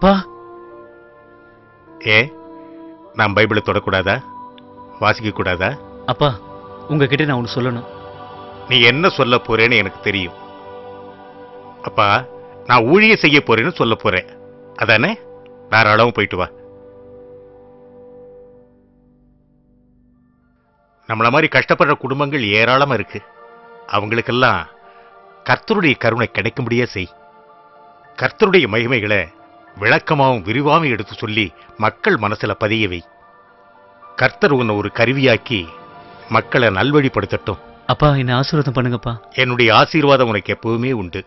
அப்பா ஏ நான் பைபிளை தொடக்கூடாதா வாசிக்க கூடாதா அப்பா உங்ககிட்ட நான் ஒன்று சொல்லணும் நீ என்ன சொல்ல போறேன்னு எனக்கு தெரியும் அப்பா நான் ஊழியம் செய்ய போறேன்னு சொல்ல போறேன் அதானே தாராளவும் போயிட்டு வா நம்மள மாதிரி கஷ்டப்படுற குடும்பங்கள் ஏராளமா இருக்கு அவங்களுக்கெல்லாம் கர்த்தருடைய கருணை கிடைக்கும்படியே செய் கர்த்தருடைய மகிமைகளை விளக்கமாவும் விரிவாகவும் எடுத்து சொல்லி மக்கள் மனசுல பதிய வை கர்த்தர் உன்னை ஒரு கருவியாக்கி மக்களை நல்வழிப்படுத்தட்டும் அப்பா என்னை ஆசீர்வாதம் பண்ணுங்கப்பா என்னுடைய ஆசீர்வாதம் உனக்கு எப்பவுமே உண்டு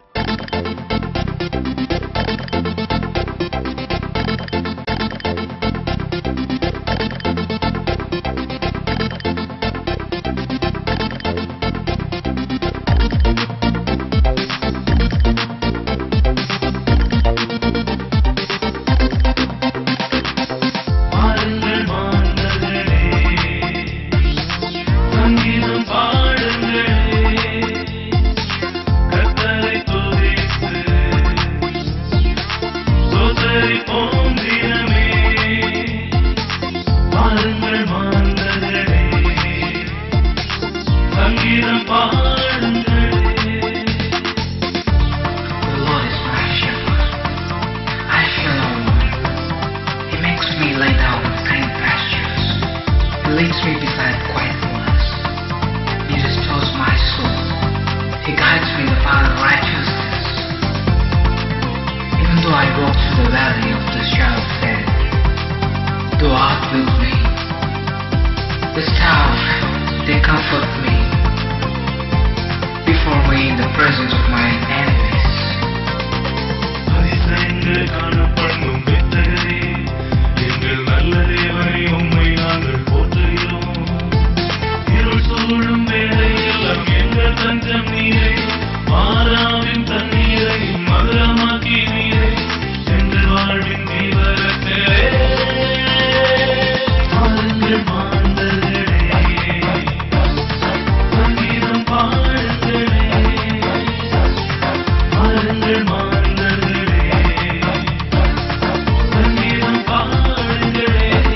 பாருங்கள் மாந்தர்களே சங்கீதம் பாடுங்களே கர்த்தரை துதித்து ஸ்தோத்தரிப்போம் தினமே பாருங்கள் மாந்தர்களே சங்கீதம் பாடுங்களே The Lord is my shepherd. I feel no want. He makes me lie down in green pastures. He leads me beside quiet waters. He restores my soul. He guides me in the path of righteousness. Even though I walk through the valley of the shadow of death, thou art with me. The staff, they comfort me. Before me in the presence of my enemies. அதிசயங்கள் காணப்படும் வித்தகரே எங்கள் நல்ல தேவனை உம்மை நாங்கள் போற்றுகிறோம் இருள் சூழும் வேளையெல்லாம் எங்கள் தஞ்சம் நீரே மாறாவின் தண்ணீரை மதுரமாக்கி நீரே எங்கள் வாழ்வின் தீவரத்திலே பாருங்கள் மாந்தர்களே சங்கீதம் பாடுங்களே பாருங்கள் மாந்தர்களே சங்கீதம் பாடுங்களே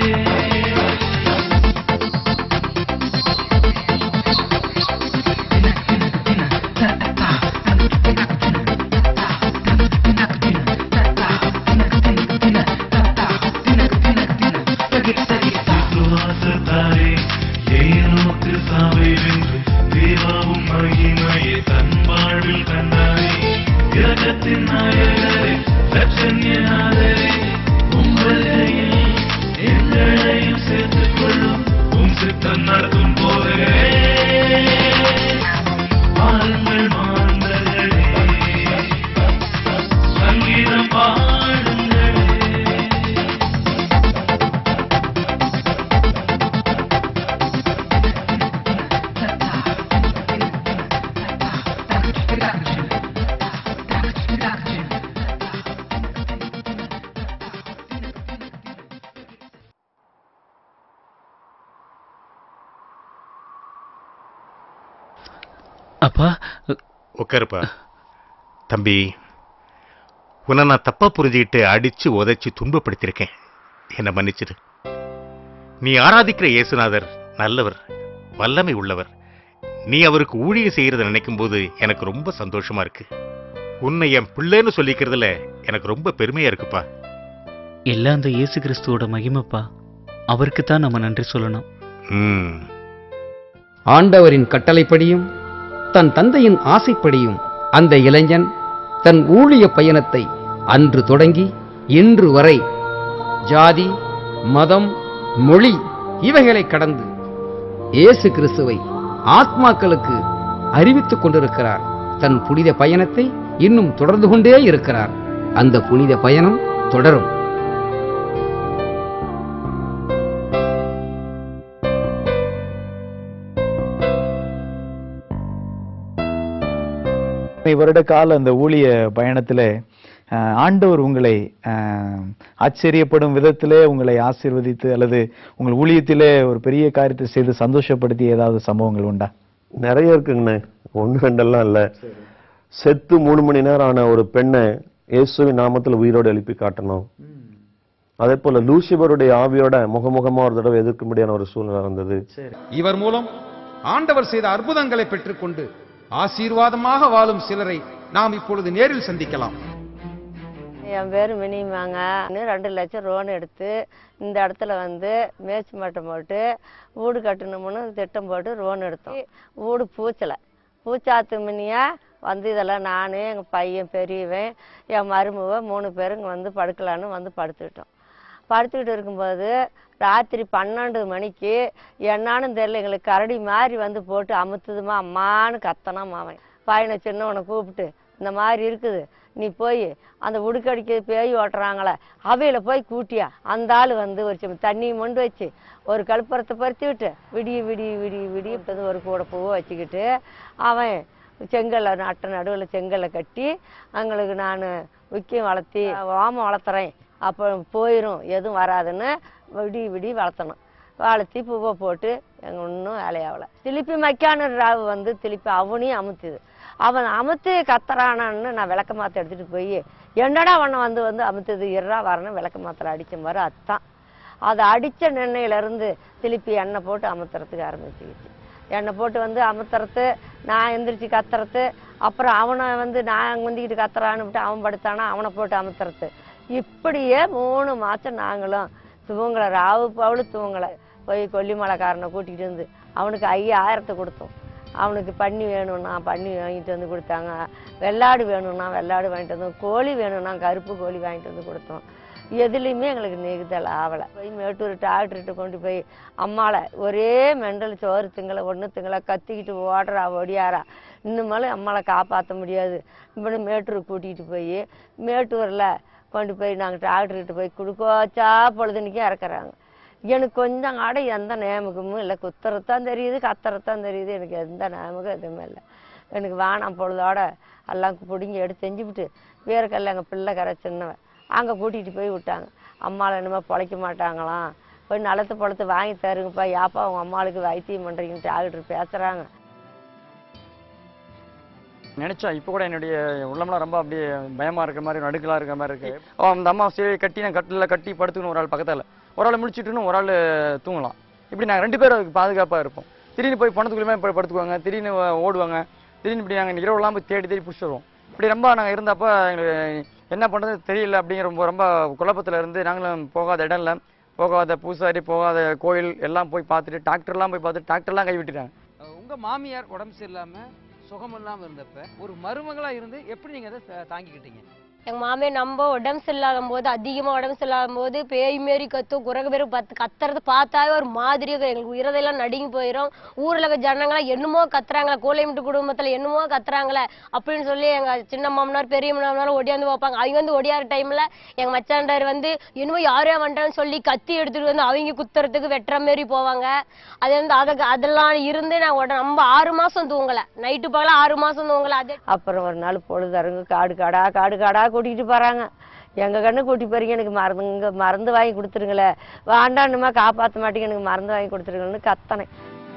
விசுவாசத்தாரே ஏனோக்கு சாவை வென்று தேவாவும் மகிமையை தன் வாழ்வில் கண்டாரே இரக்கத்தின் நாயகரே லட்சண்யநாதரே உங்கள் கையில் எங்களையும் சேர்த்துக் கொள்ளும் உம் சித்தம் நடத்தும் போதே பாருங்கள் மாந்தர்களே சங்கீதம் பாடுங்களே அப்பா உட்காருப்பா தம்பி உன்னை நான் தப்பா புரிஞ்சுக்கிட்டு அடிச்சு உதைச்சு துன்பப்படுத்தியிருக்கேன் என்னை மன்னிச்சிடு நீ ஆராதிக்கிற இயேசுநாதர் நல்லவர் வல்லமை உள்ளவர் நீ அவருக்கு ஊழியம் செய்யறத நினைக்கும் போது எனக்கு ரொம்ப சந்தோஷமா இருக்கு உன்னை என் பிள்ளைன்னு சொல்லிக்கிறதுல எனக்கு ரொம்ப பெருமையா இருக்குப்பா எல்லாம் அந்த இயேசு கிறிஸ்துவோட மகிமைப்பா அவருக்கு தான் நம்ம நன்றி சொல்லணும் ம் ஆண்டவரின் கட்டளைப்படியும் தன் தந்தையின் ஆசைப்படியும் அந்த இளைஞன் தன் ஊழிய பயணத்தை அன்று தொடங்கி இன்று வரை ஜாதி மதம் மொழி இவைகளை கடந்து இயேசு கிறிஸ்துவை ஆத்மாக்களுக்கு அறிவித்துக் கொண்டிருக்கிறார் தன் புனித பயணத்தை இன்னும் தொடர்ந்து கொண்டே இருக்கிறார் அந்த புனித பயணம் தொடரும் இத்தனை வருட கால அந்த ஊழிய பயணத்துல அஹ், ஆண்டவர் உங்களை அஹ், ஆச்சரியப்படும் விதத்திலே உங்களை ஆசீர்வதித்து அல்லது உங்கள் ஊழியத்திலே ஒரு பெரிய காரியத்தை செய்து சந்தோஷப்படுத்திய ஏதாவது சம்பவங்கள் உண்டா நிறைய இருக்குங்கண்ணே ஒன்று ரெண்டெல்லாம் இல்லை செத்து மூணு மணி நேரம் ஆன ஒரு பெண்ணை இயேசுவின் நாமத்தில் உயிரோடு எழுப்பி காட்டணும் அதே போல லூசிபருடைய ஆவியோட முகமுகமா ஒரு தடவை எதிர்க்கும்படியான ஒரு சூழ்நிலை வந்தது இவர் மூலம் ஆண்டவர் செய்த அற்புதங்களை பெற்றுக்கொண்டு ஆசீர்வாதமாக வாழும் சிலரை நாம் இப்பொழுது நேரில் சந்திக்கலாம் என் பேர் மினிமாங்க இன்னும் ரெண்டு லட்சம் லோன் எடுத்து இந்த இடத்துல வந்து மேய்ச்சி மட்டம் போட்டு வீடு கட்டணும்னு திட்டம் போட்டு லோன் எடுத்தோம் வீடு பூச்சலை பூச்சாத்து மினியா வந்து இதெல்லாம் நான் எங்கள் பையன் பெரியவன் என் மருமவ மூணு பேரும் இங்கே வந்து படுக்கலான்னு வந்து படுத்துக்கிட்டோம் படுத்துக்கிட்டு இருக்கும்போது ராத்திரி பன்னெண்டு மணிக்கு என்னான்னு தெரியல எங்களுக்கு கரடி மாதிரி வந்து போட்டு அமுத்துதுமா அம்மான்னு கத்தனாம் அவன் பையனை சின்னவனை கூப்பிட்டு இந்த மாதிரி இருக்குது நீ போய் அந்த உடுக்கடிக்க பேய் ஓட்டுறாங்களே அவையில போய் கூட்டியா அந்த ஆள் வந்து ஒரு சின்ன தண்ணி மொண்டு வச்சு ஒரு கழுப்புறத்தை பருத்தி விட்டு விடிய விடிய விடிய விடிய இப்படி ஒரு கூட பூவை வச்சுக்கிட்டு அவன் செங்கல்ல நட்ட நடுவில் செங்கல்ல கட்டி எங்களுக்கு நான் விக்கியம் வளர்த்தி ஓமம் வளர்த்துறேன் அப்போ போயிடும் எதுவும் வராதுன்னு விடி விடி வளர்த்தணும் வளர்த்தி பூவை போட்டு எங்க ஒன்றும் வேலையாகல திருப்பி மக்கான ராவு வந்து திருப்பி அவனையும் அமுத்துது அவன் அமுத்து கத்துறானான்னு நான் விளக்க மாத்த எடுத்துட்டு போய் என்னடா அவனை வந்து வந்து அமுத்துது இறா வரணும் விளக்க மாத்திரை அடிச்ச மாதிரி அத்தான் அதை அடிச்ச நெண்ணையில இருந்து திருப்பி எண்ணெய் போட்டு அமுத்துறதுக்கு ஆரம்பிச்சுக்கிச்சு எண்ணெய் போட்டு வந்து அமுத்துறது நான் எந்திரிச்சு கத்துறது அப்புறம் அவனை வந்து நான் வந்துக்கிட்டு கத்துறான்னு விட்டு அவன் படுத்தானா அவனை போட்டு அமுத்துறது இப்படியே மூணு மாசம் நாங்களும் தூங்கலை ராவு பவுளு தூங்கலை போய் கொல்லிமலைக்காரனை கூட்டிகிட்டு வந்து அவனுக்கு ஐயாயிரத்தை கொடுத்தோம் அவனுக்கு பன்னி வேணும்னா பன்னி வாங்கிட்டு வந்து கொடுத்தாங்க வெள்ளாடு வேணும்னா வெள்ளாடு வாங்கிட்டு வந்து கோழி வேணும்னா கருப்பு கோழி வாங்கிட்டு வந்து கொடுத்தோம் எதுலேயுமே எங்களுக்கு நெகுதல் ஆகலை போய் மேட்டூர் டாக்டர்கிட்ட கொண்டு போய் அம்மாவை ஒரே மெண்டல் சோறு திங்களை ஒன்று திங்களை கத்திக்கிட்டு ஓடுறா ஒடியாரா இன்னுமேலும் அம்மாவை காப்பாற்ற முடியாது இப்படி மேட்டூருக்கு கூட்டிகிட்டு போய் மேட்டூரில் கொண்டு போய் நாங்கள் டாக்டர்கிட்ட போய் குடுக்கோச்சா பொழுதுனிக்கும் இறக்குறாங்க எனக்கு கொஞ்சம் ஆட எந்த நேமுகமும் இல்லை குத்துறத்தான் தெரியுது கத்துறத்தான் தெரியுது எனக்கு எந்த நேமுகம் எதுவுமே இல்லை எனக்கு வேணாம் பொழுதோட எல்லாம் பிடுங்கி எடுத்து செஞ்சுவிட்டு வீரக்கல்ல எங்கள் பிள்ளை கரை சின்னவன் அங்கே கூட்டிகிட்டு போய் விட்டாங்க அம்மாவை என்னமோ பொழைக்க மாட்டாங்களாம் போய் நிலத்து பழத்து வாங்கி தருங்கப்பா யாப்பா உங்கள் அம்மாளுக்கு வைத்தியம் பண்ணுறீங்கன்னு டாக்டர் பேசுகிறாங்க நினைச்சா இப்போ கூட என்னுடைய உள்ளம்லாம் ரொம்ப அப்படியே பயமா இருக்கிற மாதிரி நடுக்கலா இருக்கிற மாதிரி இருக்கு அவன் அந்த அம்மா சரி கட்டி நான் கட்டில கட்டி படுத்துக்கணும் ஒரு ஆள் பக்கத்துல ஒரு ஆள் முடிச்சுட்டுன்னு ஒரு ஆள் தூங்கலாம் இப்படி நாங்கள் ரெண்டு பேரும் அதுக்கு பாதுகாப்பா இருப்போம் திடீர்னு போய் பணத்துக்குள்ளே போய் படுத்துக்குவாங்க திடீர்னு ஓடுவாங்க திடீர்னு இப்படி நாங்கள் இரவுலாம் போய் தேடி தேடி பிடிச்சி வருவோம் இப்படி ரொம்ப நாங்கள் இருந்தப்ப எங்களுக்கு என்ன பண்றது தெரியல அப்படிங்கிற ரொம்ப ரொம்ப குழப்பத்துல இருந்து நாங்களும் போகாத இடம் இல்லை போகாத பூசாரி போகாத கோயில் எல்லாம் போய் பார்த்துட்டு டாக்டர்லாம் போய் பார்த்துட்டு டாக்டர்லாம் கை விட்டுட்டாங்க உங்க மாமியார் உடம்பு சரியில்லாம சுகம் இல்லாம இருந்தப்ப ஒரு மருமகளா இருந்து எப்படி நீங்க அதை த- தாங்கிக்கிட்டீங்க எங்க மாமியார் நம்ம உடம்பு சரியில்லாத போது அதிகமா உடம்பு சரியில்லாத போது பேய் மாரி கத்தும் குரங்கு பேரு பத்து கத்துறது பார்த்தாவே ஒரு மாதிரியா இருக்கும். எங்களுக்கு உயிரதெல்லாம் நடுங்கி போயிடும் ஊர்ல இருக்க ஜனங்களா என்னமோ கத்துறாங்களே கோலைமிட்டு குடும்பத்துல என்னமோ கத்துறாங்களே அப்படின்னு சொல்லி எங்க சின்ன மாமனார் பெரிய மாமனார் ஒடியாந்து வைப்பாங்க அவங்க வந்து ஒடியார டைம்ல எங்க மச்சாண்டார் வந்து என்னமோ யாரையா வந்துட்டான்னு சொல்லி கத்தி எடுத்துட்டு வந்து அவங்க குத்துறதுக்கு வெட்டுற மாரி போவாங்க அது வந்து அதுக்கு அதெல்லாம் இருந்து நான் உடனே நம்ம ஆறு மாசம் தூங்கல நைட்டு பகல ஆறு மாசம் தூங்கல அதே அப்புறம் ஒரு நாள் பொழுதரங்கு காடு காடா காடு காடா கூட்டிகிட்டு போகிறாங்க எங்கள் கண்ணு கூட்டி போறீங்க எனக்கு மருந்துங்க மருந்து வாங்கி கொடுத்துருங்களேன் வேண்டான்னுமா காப்பாற்ற மாட்டீங்க எனக்கு மருந்து வாங்கி கொடுத்துருங்கன்னு கத்தனேன்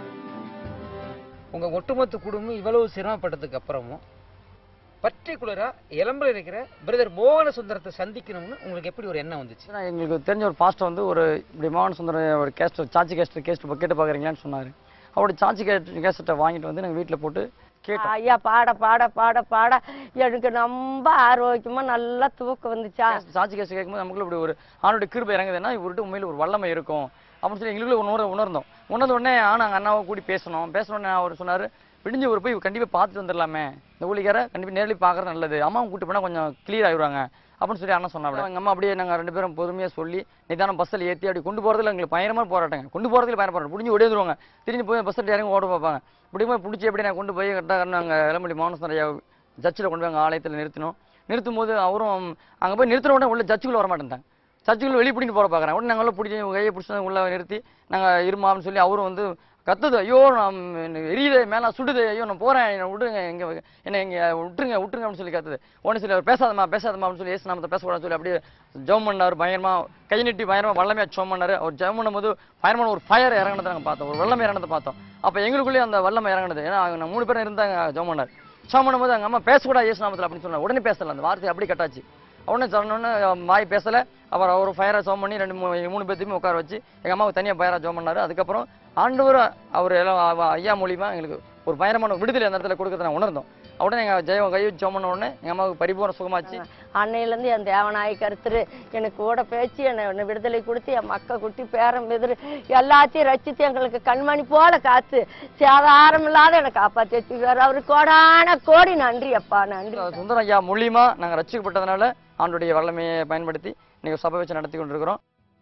உங்க ஒட்டுமொத்த குடும்பம் இவ்வளவு சிரமப்பட்டதுக்கு அப்புறமும் பர்டிகுலரா இளம்பல இருக்கிற பிரதர் மோகன சுந்தரத்தை சந்திக்கணும்னு உங்களுக்கு எப்படி ஒரு எண்ணம் வந்துச்சு ஏன்னா எங்களுக்கு தெரிஞ்ச ஒரு பாஸ்டர் வந்து ஒரு இப்படி மோகன் சுந்தரம் ஒரு கேஸ்ட் சாச்சி கேஸ்ட் கேஸ்ட் கேட்டு பார்க்குறீங்களான்னு சொன்னார் அவருடைய சாச்சி கேஸ்ட் கேசட்டை வாங்கிட்டு வந்து நாங்கள் வீட்டில் போட்டு கேட்டோம் ஐயா பாட பாட பாட பாட எனக்கு ரொம்ப ஆரோக்கியமா நல்லா தூக்கம் வந்துச்சா சாட்சி கேஸ் கேட்கும்போது நமக்குள்ள இப்படி ஒரு ஆணுடைய கிருபை இறங்குதுன்னா இவர்கிட்ட உண்மையில ஒரு வல்லமை இருக்கும் அப்படின்னு சொல்லி எங்களுக்குள்ள உணர உணர்ந்தோம் உணர்ந்த உடனே ஆ நாங்கள் அண்ணாவை கூடி பேசணும் பேசின உடனே அவர் சொன்னார் விடிஞ்சு ஒரு போய் கண்டிப்பாக பார்த்துட்டு வந்துடலாமே இந்த ஊழிக்காரை கண்டிப்பாக நேரில் பார்க்கறது நல்லது அம்மாவும் கூட்டி போனால் கொஞ்சம் கிளியர் ஆயிடுவாங்க அப்படின்னு சொல்லி அண்ணா சொன்னாங்க எங்கள் அம்மா அப்படியே நாங்கள் ரெண்டு பேரும் பொறுமையாக சொல்லி நிதானம் பஸ்ஸில் ஏற்றி அப்படி கொண்டு போகிறதுல எங்களுக்கு பயங்கரமாக போராட்டங்க கொண்டு போகிறதுல பயணம் போராட்டம் முடிஞ்சு ஓடி வந்துருவாங்க திரும்பி போய் பஸ்ஸில் இறங்கி ஓட பார்ப்பாங்க இப்படி போய் பிடிச்சி எப்படி நான் கொண்டு போய் கரெக்டாக நாங்கள் இளம்படி மோகனசுந்தரையா ஜட்ஜில் கொண்டு போய் அங்கே ஆலயத்தில் நிறுத்தினோம் நிறுத்தும் போது அவரும் அங்கே போய் நிறுத்தின உடனே உள்ள ஜட்ஜுக்குள்ள வர மாட்டேன்ட்டாங்க சர்ச்சுக்குள்ள வெளியே பிடிக்கிட்டு போற பார்க்குறேன் உடனே நாங்களும் பிடிச்சி கையை பிடிச்சி உள்ள நிறுத்தி நாங்கள் இருமான்னு சொல்லி அவரும் வந்து கத்துது ஐயோ நான் எனக்கு எரியுதே மேலே சுடுது ஐயோ நான் போகிறேன் என்னை விடுங்க எங்க என்னை இங்கே விட்டுருங்க விட்டுருங்க அப்படின்னு சொல்லி கத்துது உடனே சொல்லி அவர் பேசாதம்மா பேசாதம்மா அப்படின்னு சொல்லி ஏசு நாமத்தை பேசக்கூடாதுன்னு சொல்லி அப்படியே ஜெபம் பண்ணார் பயங்கரமா கை நீட்டி பயங்கரமா வல்லமையா ஜெபம் பண்ணாரு அவர் ஜெபம் பண்ணும்போது பயங்கரமான ஒரு ஃபயர் இறங்கினதை நாங்கள் பார்த்தோம் ஒரு வல்லமை இறங்கினதை பார்த்தோம் அப்போ எங்களுக்குள்ளேயே அந்த வல்லமை இறங்கினது ஏன்னா அவங்க மூணு பேரும் இருந்தாங்க ஜெபம் பண்ணார் ஜெபம் பண்ணும்போது எங்கள் அம்மா பேசக்கூடாது இயேசு நாமத்தில் அப்படின்னு சொன்னார் உடனே பேசல அந்த வார்த்தை அப்படி கட்டாச்சு உடனே சொன்னோடனே மாய் பேசலை அவர் அவர் ஃபயரை ஜோம் பண்ணி ரெண்டு மூணு மூணு பேர்த்தையுமே உட்கார வச்சு எங்கள் அம்மாவுக்கு தனியாக ஃபயராக ஜோம் பண்ணாரு அதுக்கப்புறம் ஆண்டவர் அவர் எல்லாம் அவ- ஐயா மூலியமா எங்களுக்கு ஒரு பயங்கரமான விடுதலை அந்த இடத்துல கொடுக்கறத நான் உணர்ந்தோம் உடனே எங்கள் ஜெயம் கை வச்சு ஜோம் பண்ண உடனே எங்கள் அம்மாவுக்கு பரிபூர்ண சுகமாச்சு அன்னையிலேருந்து என் தேவனாய் கருத்துரு எனக்கு கூட பேச்சு என்னை என்னை விடுதலை கொடுத்து என் மக்க குட்டி பேரம் எதிர் எல்லாத்தையும் ரசித்து எங்களுக்கு கண்மணி போல காத்து சேதாரம் இல்லாத என்னை காப்பாற்றி வச்சுக்கிறார் அவரு கோடான கோடி நன்றி அப்பா நன்றி சுந்தரம் ஐயா மூலியமா நாங்கள் ரசிக்கப்பட்டதுனால ஆண்டுடைய வல்லமையை பயன்படுத்தி இன்னைக்கு சபை வச்சு நடத்தி கொண்டிருக்கிறோம்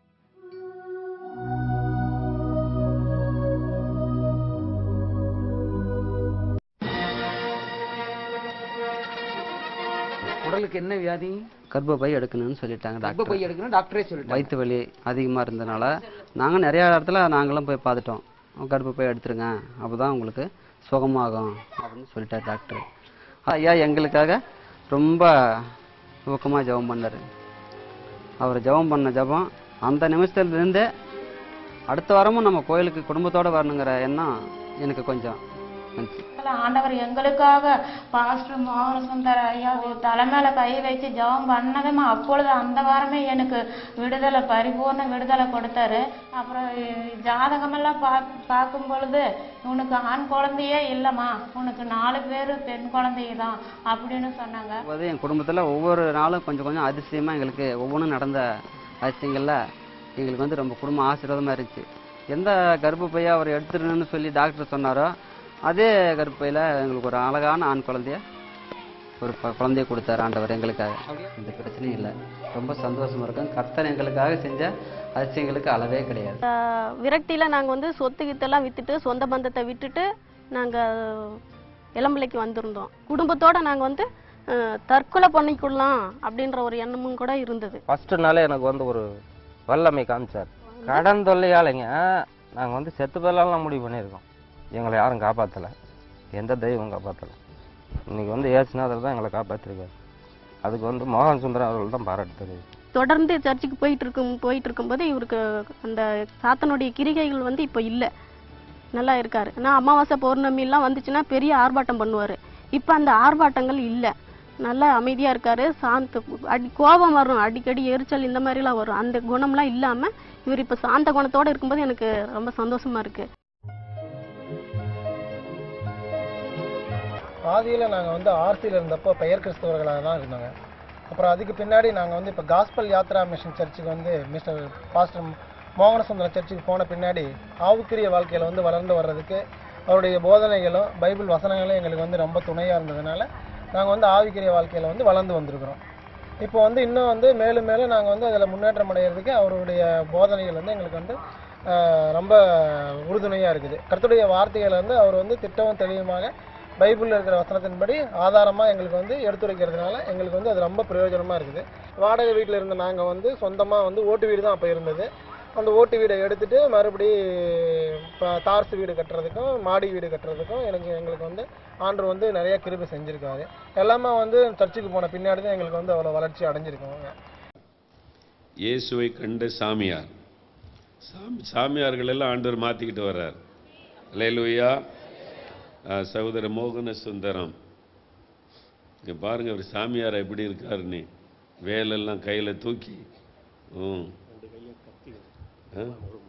உடலுக்கு என்ன வியாதி கர்ப்பப்பை எடுக்கணும்னு சொல்லிட்டாங்க கர்ப்பப்பை டாக்டர் எடுக்கணும் டாக்டரே சொல்லிட்டாங்க வயிற்று வலி அதிகமாக இருந்தனால நாங்கள் நிறைய இடத்துல நாங்களும் போய் பார்த்துட்டோம் கர்ப்பப்பை எடுத்துருங்க அப்போ தான் உங்களுக்கு சுகமாகும் அப்படின்னு சொல்லிட்டார் டாக்டர் ஐயா எங்களுக்காக ரொம்ப ஊக்கமாக ஜெபம் பண்ணார் அவர் ஜெபம் பண்ண ஜெபம் அந்த நிமிஷத்துலேருந்தே அடுத்த வாரமும் நம்ம கோயிலுக்கு குடும்பத்தோடு வரணுங்கிற எண்ணம் எனக்கு கொஞ்சம் வந்துச்சு ஆண்டவர் எங்களுக்காக பாஸ்டர் மோகன சுந்தர ஐயா தலைமையில கை வச்சு ஜெபம் பண்ணதும் அப்பொழுது அந்த வாரமே எனக்கு விடுதலை பரிபூர்ண விடுதலை கொடுத்தாரு அப்புறம் ஜாதகமெல்லாம் பா பார்க்கும் பொழுது உனக்கு ஆண் குழந்தையே இல்லைம்மா உனக்கு நாலு பேர் பெண் குழந்தைங்க தான் அப்படின்னு சொன்னாங்க போது என் குடும்பத்தில் ஒவ்வொரு நாளும் கொஞ்சம் கொஞ்சம் அதிசயமாக எங்களுக்கு ஒவ்வொன்றும் நடந்த அதிசயங்களில் எங்களுக்கு வந்து ரொம்ப குடும்ப ஆசீர்வாதமாக இருந்துச்சு எந்த கர்ப்பப்பையை அவர் எடுத்துடணும்னு சொல்லி டாக்டர் சொன்னாரோ அதே கர்ப்பையில் எங்களுக்கு ஒரு அழகான ஆண் குழந்தைய ஒரு ப- குழந்தைய கொடுத்தாரு ஆண்டவர் எங்களுக்காக எந்த பிரச்சனையும் இல்லை ரொம்ப சந்தோஷமா இருக்கும் கர்த்தர் எங்களுக்காக செஞ்ச அதிசயங்களுக்கு அளவே கிடையாது ஆஹ் விரக்தியில நாங்க வந்து சொத்து கித்தெல்லாம் வித்துட்டு சொந்த பந்தத்தை விட்டுட்டு நாங்க இளம்பிள்ளைக்கு வந்திருந்தோம் குடும்பத்தோட நாங்க வந்து ஆஹ் தற்கொலை பண்ணிக்கொள்ளலாம் அப்படின்ற ஒரு எண்ணமும் கூட இருந்தது ஃபர்ஸ்ட் நாளே எனக்கு வந்து ஒரு வல்லமை காமிச்சார் கடன் தொல்லையாலைங்க நாங்கள் வந்து செத்து போயிடலாம் முடிவு பண்ணியிருக்கோம் எங்களை யாரும் காப்பாற்றலை எந்த தெய்வம் காப்பாற்றலை இன்னைக்கு வந்து ஏசுநாதர் தான் எங்களை காப்பாற்றிருக்காரு அதுக்கு வந்து மோகன் சுந்தரம் அவர்கள் தான் பாராட்டு தெரியுது தொடர்ந்து சர்ச்சுக்கு போயிட்டு இருக்கும் போயிட்டு இருக்கும்போது இவருக்கு அந்த சாத்தனுடைய கிரிகைகள் வந்து இப்போ இல்லை நல்லா இருக்காரு ஆனால் அமாவாசை பௌர்ணமி எல்லாம் வந்துச்சுன்னா பெரிய ஆர்ப்பாட்டம் பண்ணுவாரு இப்போ அந்த ஆர்ப்பாட்டங்கள் இல்லை நல்லா அமைதியா இருக்காரு சாந்த அடி கோபம் வரும் அடிக்கடி எரிச்சல் இந்த மாதிரிலாம் வரும் அந்த குணம்லாம் இல்லாம இவர் இப்போ சாந்த குணத்தோட இருக்கும்போது எனக்கு ரொம்ப சந்தோஷமா இருக்கு ஆதியில் நாங்கள் வந்து ஆர்சியில் இருந்தப்போ பெயர் கிறிஸ்தவர்களாக தான் இருந்தாங்க அப்புறம் அதுக்கு பின்னாடி நாங்கள் வந்து இப்போ காஸ்பல் யாத்ரா மிஷன் சர்ச்சுக்கு வந்து மிஸ்டர் பாஸ்டர் மோகனசுந்தரம் சர்ச்சுக்கு போன பின்னாடி ஆவுக்குரிய வாழ்க்கையில் வந்து வளர்ந்து வர்றதுக்கு அவருடைய போதனைகளும் பைபிள் வசனங்களும் எங்களுக்கு வந்து ரொம்ப துணையாக இருந்ததுனால நாங்கள் வந்து ஆவிக்குரிய வாழ்க்கையில் வந்து வளர்ந்து வந்திருக்கிறோம் இப்போ வந்து இன்னும் வந்து மேலும் மேலும் நாங்கள் வந்து அதில் முன்னேற்றம் அடைகிறதுக்கு அவருடைய போதனைகள் வந்து எங்களுக்கு வந்து ஆஹ், ரொம்ப உறுதுணையாக இருக்குது கர்த்தருடைய வார்த்தைகளை வந்து அவர் வந்து திட்டமும் தெளிவுமாக பைபிளில் இருக்கிற வசனத்தின்படி ஆதாரமாக எங்களுக்கு வந்து எடுத்துரைக்கிறதுனால எங்களுக்கு வந்து அது ரொம்ப பிரயோஜனமாக இருக்குது வாடகை வீட்டில் இருந்த நாங்கள் வந்து சொந்தமாக வந்து ஓட்டு வீடு தான் அப்போ இருந்தது அந்த ஓட்டு வீடை எடுத்துட்டு மறுபடி இப்போ தார்சு வீடு கட்டுறதுக்கும் மாடி வீடு கட்டுறதுக்கும் எனக்கு எங்களுக்கு வந்து ஆண்டவர் வந்து நிறைய கிருபை செஞ்சுருக்காரு எல்லாமே வந்து சர்ச்சுக்கு போன பின்னாடி தான் எங்களுக்கு வந்து அவ்வளோ வளர்ச்சி அடைஞ்சிருக்கோங்க இயேசுவை கண்ட சாமியார் சாமி சாமியார்கள் எல்லாம் ஆண்டவர் மாற்றிக்கிட்டு வர்றார் லேலுயா சகோதர மோகன சுந்தரம் இங்கே பாருங்க அவர் சாமியார் எப்படி இருக்காருன்னு வேலெல்லாம் கையில் தூக்கி ம் ஆ?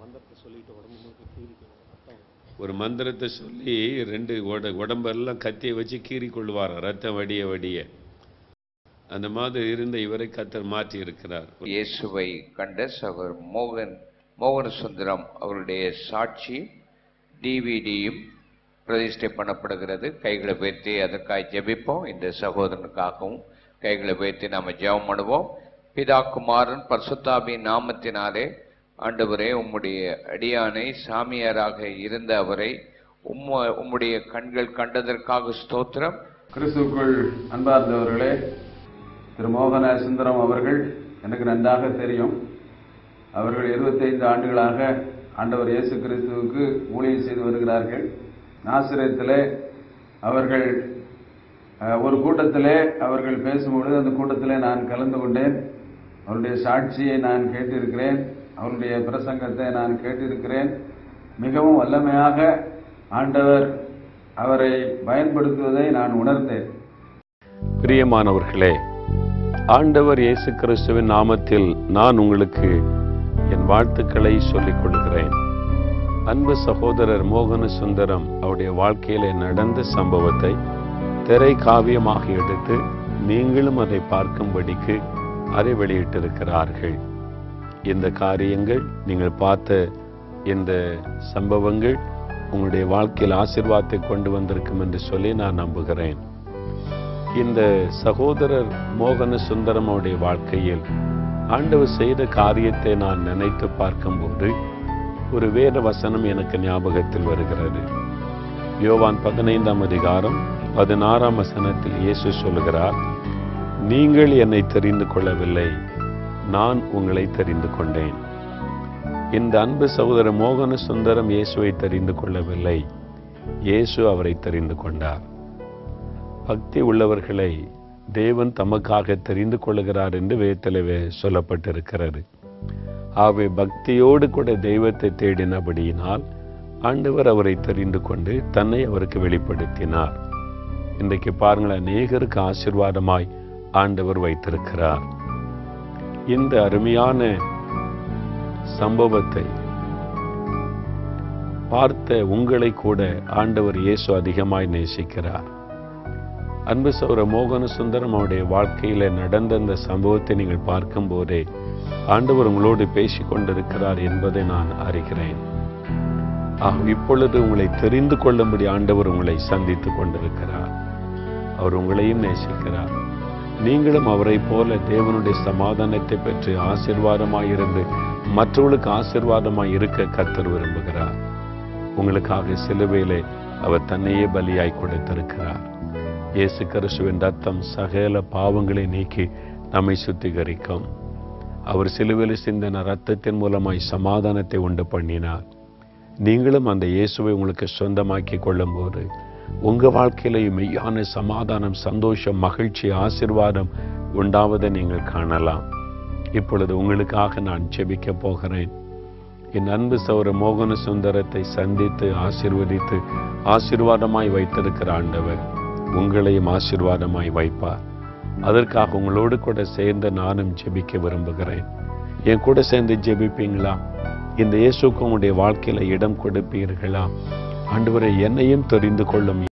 ஒரு மந்திரத்தை சொல்லி ரெண்டு உட உடம்பெல்லாம் கத்தியை வச்சு கீறி கொள்வார் ரத்தம் வடிய வடிய அந்த மாதிரி இருந்த இவரை கத்தர் மாற்றி இருக்கிறார் இயேசுவை கண்ட சகோதரர் மோகன் மோகன சுந்தரம் அவருடைய சாட்சி டிவிடியும் பிரதிஷ்டை பண்ணப்படுகிறது கைகளை உயர்த்தி அதற்காக ஜெபிப்போம் இந்த சகோதரனுக்காகவும் கைகளை உயர்த்தி நாம ஜெபம் பண்ணுவோம் பிதா குமாரன் பரிசுத்தாபின் நாமத்தினாலே ஆண்டவரே உம்முடைய அடியானை சாமியாராக இருந்த அவரை உம்ம உம்முடைய கண்கள் கண்டதற்காக ஸ்தோத்திரம் கிறிஸ்துக்குள் அன்பார்ந்தவர்களே திரு மோகன சுந்தரம் அவர்கள் எனக்கு நன்றாக தெரியும் அவர்கள் 25 ஆண்டுகளாக ஆண்டவர் இயேசு கிறிஸ்துவுக்கு ஊழியம் செய்து வருகிறார்கள் நாசிரியத்திலே அவர்கள் அஹ், ஒரு கூட்டத்திலே அவர்கள் பேசும்பொழுது அந்த கூட்டத்திலே நான் கலந்து கொண்டேன் அவருடைய சாட்சியை நான் கேட்டிருக்கிறேன் அவருடைய பிரசங்கத்தை நான் கேட்டிருக்கிறேன் மிகவும் வல்லமையாக ஆண்டவர் அவரை பயன்படுத்துவதை நான் உணர்ந்தேன் பிரியமானவர்களே ஆண்டவர் இயேசு கிறிஸ்துவின் நாமத்தில் நான் உங்களுக்கு என் வாழ்த்துக்களை சொல்லிக் கொள்கிறேன் அன்பு சகோதரர் மோகன சுந்தரம் அவருடைய வாழ்க்கையிலே நடந்த சம்பவத்தை திரை காவியமாக எடுத்து நீங்களும் அதை பார்க்கும்படிக்கு அதை வெளியிட்டிருக்கிறார்கள் இந்த காரியங்கள் நீங்கள் பார்த்த இந்த சம்பவங்கள் உங்களுடைய வாழ்க்கையில் ஆசீர்வாதத்தை கொண்டு வந்திருக்கும் என்று சொல்லி நான் நம்புகிறேன் இந்த சகோதரர் மோகன சுந்தரம் அவருடைய வாழ்க்கையில் ஆண்டவர் செய்த காரியத்தை நான் நினைத்து பார்க்கும்போது ஒரு வேத வசனம் எனக்கு ஞாபகத்தில் வருகிறது யோவான் பதினைந்தாம் அதிகாரம் பதினாறாம் வசனத்தில் இயேசு சொல்கிறார் நீங்கள் என்னை தெரிந்து கொள்ளவில்லை நான் உங்களை தெரிந்து கொண்டேன் இந்த அன்பு சகோதரர் மோகன சுந்தரம் இயேசுவை தெரிந்து கொள்ளவில்லை இயேசு அவரை தெரிந்து கொண்டார் பக்தி உள்ளவர்களை தேவன் தமக்காக தெரிந்து கொள்கிறார் என்று வேதத்திலே சொல்லப்பட்டிருக்கிறது ஆகவே பக்தியோடு கூட தெய்வத்தை தேடினபடியினால் ஆண்டவர் அவரை தெரிந்து கொண்டு தன்னை அவருக்கு வெளிப்படுத்தினார் இன்றைக்கு பாருங்கள் அநேகருக்கு ஆசீர்வாதமாய் ஆண்டவர் வைத்திருக்கிறார் இந்த அருமையான சம்பவத்தை பார்த்த உங்களை கூட ஆண்டவர் இயேசு அதிகமாய் நேசிக்கிறார் அன்பு சௌர மோகன சுந்தரம் அவருடைய வாழ்க்கையில நடந்த இந்த சம்பவத்தை நீங்கள் பார்க்கும் போதே ஆண்டவர் உங்களோடு பேசிக் கொண்டிருக்கிறார் என்பதை நான் அறிகிறேன் ஆக இப்பொழுது உங்களை தெரிந்து கொள்ளும்படி ஆண்டவர் உங்களை சந்தித்துக் கொண்டிருக்கிறார் அவர் உங்களையும் நேசிக்கிறார் நீங்களும் அவரை போல தேவனுடைய சமாதானத்தை பெற்று ஆசிர்வாதமாயிருந்து மற்றவர்களுக்கு ஆசிர்வாதமாய் இருக்க கத்தர் விரும்புகிறார் உங்களுக்காக சிலுவையிலே அவர் தன்னையே பலியாய் கொடுத்திருக்கிறார் இயேசு கிறிஸ்துவின் ரத்தம் சகல பாவங்களை நீக்கி நம்மை சுத்திகரிக்கும் அவர் சிலுவையில் சிந்தின ரத்தத்தின் மூலமாய் சமாதானத்தை உண்டு பண்ணினார் நீங்களும் அந்த இயேசுவை உங்களுக்கு சொந்தமாக்கி கொள்ளும்போது உங்க வாழ்க்கையிலேயும் மெய்யான சமாதானம் சந்தோஷம் மகிழ்ச்சி ஆசிர்வாதம் உண்டாவதை நீங்கள் காணலாம் இப்பொழுது உங்களுக்காக நான் செபிக்க போகிறேன் என் அன்பு சௌர மோகன சுந்தரத்தை சந்தித்து ஆசிர்வதித்து ஆசிர்வாதமாய் வைத்திருக்கிற ஆண்டவர் உங்களையும் ஆசிர்வாதமாய் வைப்பார் அதற்காக உங்களோடு கூட சேர்ந்து நானும் ஜெபிக்க விரும்புகிறேன் என் கூட சேர்ந்து ஜெபிப்பீங்களா இந்த இயேசுக்கு உங்களுடைய வாழ்க்கையில இடம் கொடுப்பீர்களா ஆண்டவரை என்னையும் தெரிந்து கொள்ளும்